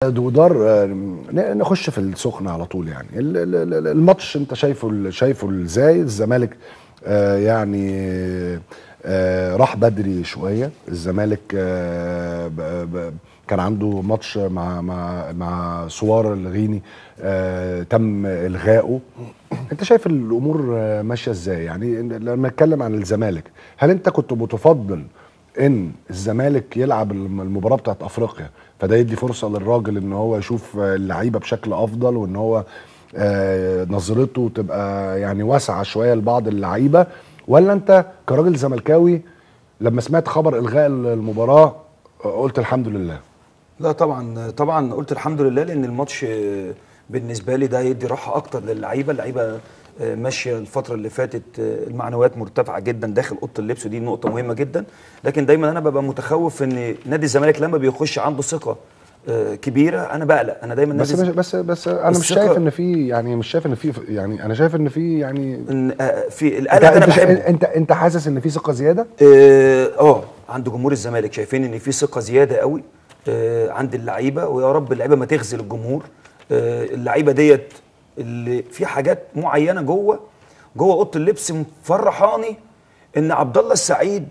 دودار آه، ن- نخش في السخنة على طول يعني ال- ال- ال- الماتش انت شايفه شايفه ازاي الزمالك آه، يعني آه، راح بدري شوية الزمالك آه، ب- ب- كان عنده ماتش مع مع مع سوار الغيني آه، تم الغائه انت شايف الامور آه، ماشيه ازاي يعني لما نتكلم عن الزمالك هل انت كنت متفضل ان الزمالك يلعب الم- المباراه بتاعت افريقيا فده يدي فرصه للراجل ان هو يشوف آه، اللعيبه بشكل افضل وان هو آه، نظرته تبقى يعني واسعه شويه لبعض اللعيبه ولا انت كراجل زملكاوي لما سمعت خبر الغاء المباراه آه، قلت الحمد لله لا طبعا طبعا قلت الحمد لله لان الماتش آه، بالنسبه لي ده يدي راحه اكتر للعيبه اللعيبه آه، ماشيه الفتره اللي فاتت آه، المعنويات مرتفعه جدا داخل اوضه اللبس ودي نقطه مهمه جدا لكن دايما انا ببقى متخوف ان نادي الزمالك لما بيخش عنده ثقه آه، كبيره انا بقلق انا دايما بس نادي مش بس بس انا مش الثقة- شايف ان في يعني مش شايف ان في يعني انا شايف ان في يعني إن آه، في انت القلق ده انا انت, بحبه انت انت حاسس ان في ثقه زياده اه آه، عند جمهور الزمالك شايفين ان في ثقه زياده قوي آه عند اللعيبه ويا رب اللعيبه ما تخزل الجمهور آه اللعيبه ديت اللي في حاجات معينه جوه جوه اوضه اللبس مفرحاني ان عبد الله السعيد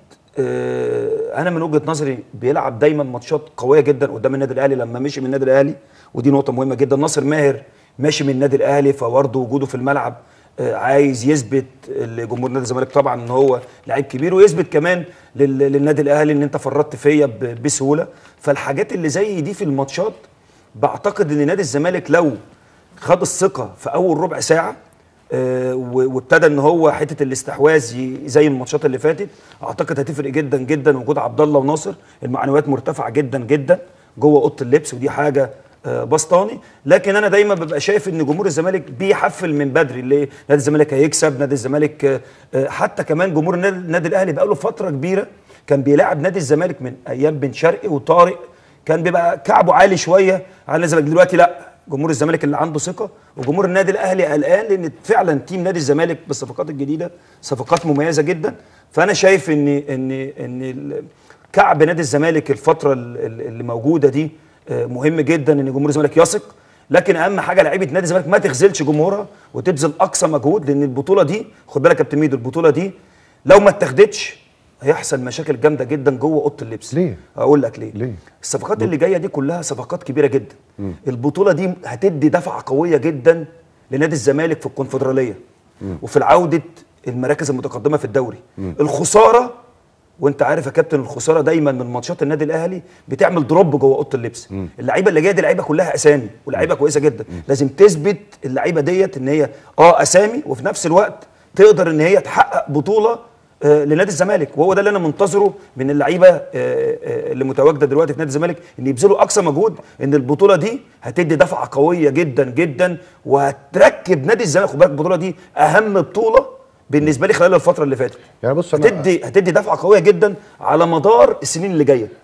آه انا من وجهه نظري بيلعب دايما ماتشات قويه جدا قدام النادي الاهلي لما مشي من النادي الاهلي ودي نقطه مهمه جدا ناصر ماهر ماشي من النادي الاهلي فبرضه وجوده في الملعب آه، عايز يثبت لجمهور نادي الزمالك طبعا ان هو لعيب كبير ويثبت كمان لل- للنادي الاهلي ان انت فرطت فيا ب- بسهوله فالحاجات اللي زي دي في الماتشات بعتقد ان نادي الزمالك لو خد الثقه في اول ربع ساعه آه، و- وابتدى ان هو حته الاستحواذ ي- زي الماتشات اللي فاتت اعتقد هتفرق جدا جدا وجود عبد الله وناصر المعنويات مرتفعه جدا جدا جوه اوضه اللبس ودي حاجه آه، بسطاني لكن انا دايما ببقى شايف ان جمهور الزمالك بيحفل من بدري اللي نادي الزمالك هيكسب نادي الزمالك آه، آه، حتى كمان جمهور النادي النادي الاهلي بقى له فتره كبيره كان بيلاعب نادي الزمالك من ايام بن شرقي وطارق كان بيبقى كعبه عالي شويه على نادي الزمالك دلوقتي لا جمهور الزمالك اللي عنده ثقه وجمهور النادي الاهلي قلقان لان فعلا تيم نادي الزمالك بالصفقات الجديده صفقات مميزه جدا فانا شايف ان ان ان ال- كعب نادي الزمالك الفتره ال- ال- اللي موجوده دي آه، مهم جدا ان جمهور الزمالك يثق لكن اهم حاجه لعيبه نادي الزمالك ما تخذلش جمهورها وتبذل اقصى مجهود لان البطوله دي خد بالك يا كابتن ميدو البطوله دي لو ما اتاخدتش هيحصل مشاكل جامده جدا جوه اوضه اللبس ليه؟ هقول لك ليه ليه؟ الصفقات اللي جايه دي كلها صفقات كبيره جدا البطوله دي هتدي دفعه قويه جدا لنادي الزمالك في الكونفدراليه وفي العوده المراكز المتقدمه في الدوري الخساره وانت عارف يا كابتن الخساره دايما من ماتشات النادي الاهلي بتعمل دروب جوه اوضه اللبس اللعيبه اللي جايه دي لعيبه كلها اسامي ولاعيبه كويسه جدا لازم تثبت اللعيبه ديت ان هي اه اسامي وفي نفس الوقت تقدر ان هي تحقق بطوله آه، لنادي الزمالك وهو ده اللي انا منتظره من اللعيبه آه، آه، اللي متواجده دلوقتي في نادي الزمالك ان يبذلوا اقصى مجهود ان البطوله دي هتدي دفعه قويه جدا جدا وهتركب نادي الزمالك خد بالك البطوله دي اهم بطوله بالنسبه لي خلال الفتره اللي فاتت يعني بص أنا- هتدي هتدي دفعه قويه جدا على مدار السنين اللي جايه